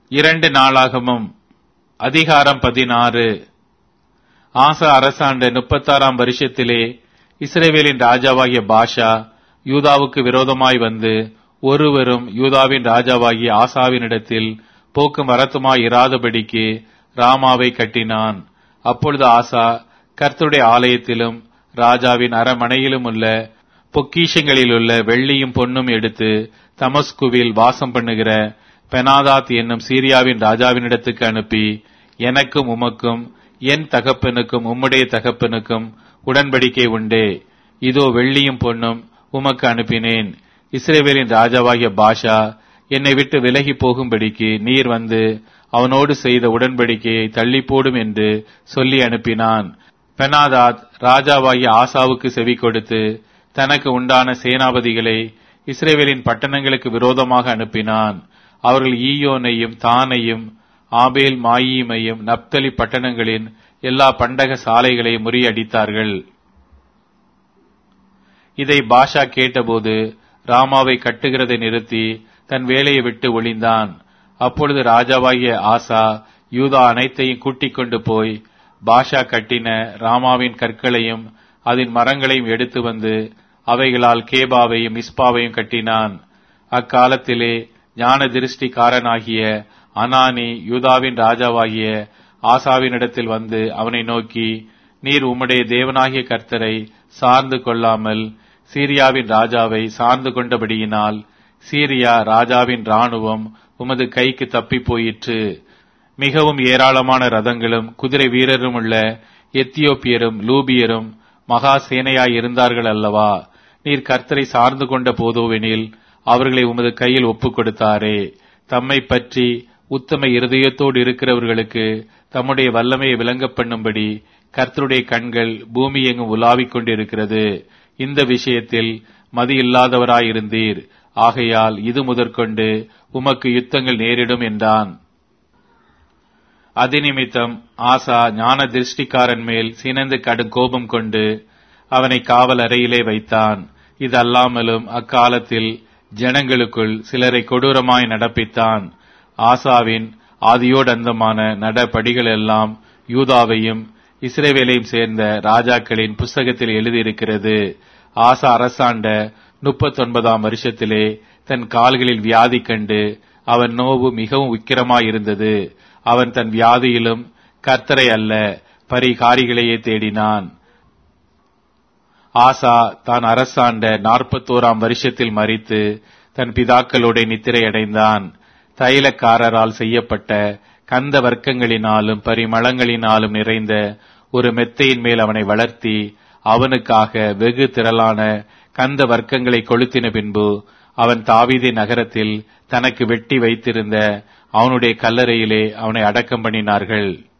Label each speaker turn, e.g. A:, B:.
A: இரண்டு நாளாகமும் அதிகாரம் பதினாறு ஆசா அரசாண்ட முப்பத்தாறாம் வருஷத்திலே இஸ்ரேவேலின் ராஜாவாகிய பாஷா யூதாவுக்கு விரோதமாய் வந்து ஒருவரும் யூதாவின் ராஜாவாகிய ஆசாவினிடத்தில் போக்கும் வரத்துமாய் இராதபடிக்கு ராமாவை கட்டினான் அப்பொழுது ஆசா கர்த்தருடைய ஆலயத்திலும் ராஜாவின் அரமனையிலும் உள்ள பொக்கிஷங்களிலுள்ள வெள்ளியும் பொன்னும் எடுத்து தமஸ்குவில் வாசம் பண்ணுகிற பெனாதாத் என்னும் சீரியாவின் ராஜாவினிடத்துக்கு அனுப்பி எனக்கும் உமக்கும் என் தகப்பனுக்கும் உம்முடைய தகப்பனுக்கும் உடன்படிக்கை உண்டே இதோ வெள்ளியும் பொன்னும் உமக்கு அனுப்பினேன் இஸ்ரேவேலின் ராஜாவாகிய பாஷா என்னை விட்டு விலகி போகும்படிக்கு நீர் வந்து அவனோடு செய்த உடன்படிக்கையை தள்ளி போடும் என்று சொல்லி அனுப்பினான் பெனாதாத் ராஜாவாகிய ஆசாவுக்கு செவி கொடுத்து தனக்கு உண்டான சேனாபதிகளை இஸ்ரேவேலின் பட்டணங்களுக்கு விரோதமாக அனுப்பினான் அவர்கள் ஈயோனையும் தானையும் ஆபேல் மாயீமையும் நப்தலி பட்டணங்களின் எல்லா பண்டக சாலைகளையும் முறியடித்தார்கள் இதை பாஷா கேட்டபோது ராமாவை கட்டுகிறதை நிறுத்தி தன் வேலையை விட்டு ஒளிந்தான் அப்பொழுது ராஜாவாகிய ஆசா யூதா அனைத்தையும் கூட்டிக் கொண்டு போய் பாஷா கட்டின ராமாவின் கற்களையும் அதன் மரங்களையும் எடுத்து வந்து அவைகளால் கேபாவையும் இஸ்பாவையும் கட்டினான் அக்காலத்திலே ஞான திருஷ்டிக்காரனாகிய அனானி யூதாவின் ராஜாவாகிய ஆசாவினிடத்தில் வந்து அவனை நோக்கி நீர் உம்முடைய தேவனாகிய கர்த்தரை சார்ந்து கொள்ளாமல் சீரியாவின் ராஜாவை சார்ந்து கொண்டபடியினால் சீரியா ராஜாவின் ராணுவம் உமது கைக்கு தப்பி போயிற்று மிகவும் ஏராளமான ரதங்களும் குதிரை வீரரும் உள்ள எத்தியோப்பியரும் லூபியரும் மகா சேனையாய் இருந்தார்கள் அல்லவா நீர் கர்த்தரை சார்ந்து கொண்ட போதோவெனில் அவர்களை உமது கையில் ஒப்புக் கொடுத்தாரே தம்மை பற்றி உத்தம இருதயத்தோடு இருக்கிறவர்களுக்கு தம்முடைய வல்லமையை விளங்க பண்ணும்படி கர்த்தருடைய கண்கள் பூமி எங்கும் உலாவிக் கொண்டிருக்கிறது இந்த விஷயத்தில் மதி இல்லாதவராயிருந்தீர் ஆகையால் இது முதற்கொண்டு உமக்கு யுத்தங்கள் நேரிடும் என்றான் அதிநிமித்தம் ஆசா ஞான திருஷ்டிக்காரன் மேல் சினந்து கடும் கோபம் கொண்டு அவனை காவல் அறையிலே வைத்தான் இது அல்லாமலும் அக்காலத்தில் ஜனங்களுக்குள் சிலரை கொடூரமாய் நடப்பித்தான் ஆசாவின் ஆதியோடந்தமான நடபடிகள் எல்லாம் யூதாவையும் இஸ்ரேவேலையும் சேர்ந்த ராஜாக்களின் புஸ்தகத்தில் எழுதியிருக்கிறது ஆசா அரசாண்ட முப்பத்தொன்பதாம் வருஷத்திலே தன் கால்களில் வியாதி கண்டு அவன் நோவு மிகவும் உக்கிரமாயிருந்தது அவன் தன் வியாதியிலும் கர்த்தரை அல்ல பரிகாரிகளையே தேடினான் ஆசா தான் அரசாண்ட நாற்பத்தோராம் வருஷத்தில் மறித்து தன் பிதாக்களோட நித்திரையடைந்தான் தைலக்காரரால் செய்யப்பட்ட கந்த வர்க்கங்களினாலும் பரிமளங்களினாலும் நிறைந்த ஒரு மெத்தையின் மேல் அவனை வளர்த்தி அவனுக்காக வெகு திரளான கந்த வர்க்கங்களை கொளுத்தின பின்பு அவன் தாவீதி நகரத்தில் தனக்கு வெட்டி வைத்திருந்த அவனுடைய கல்லறையிலே அவனை அடக்கம் பண்ணினார்கள்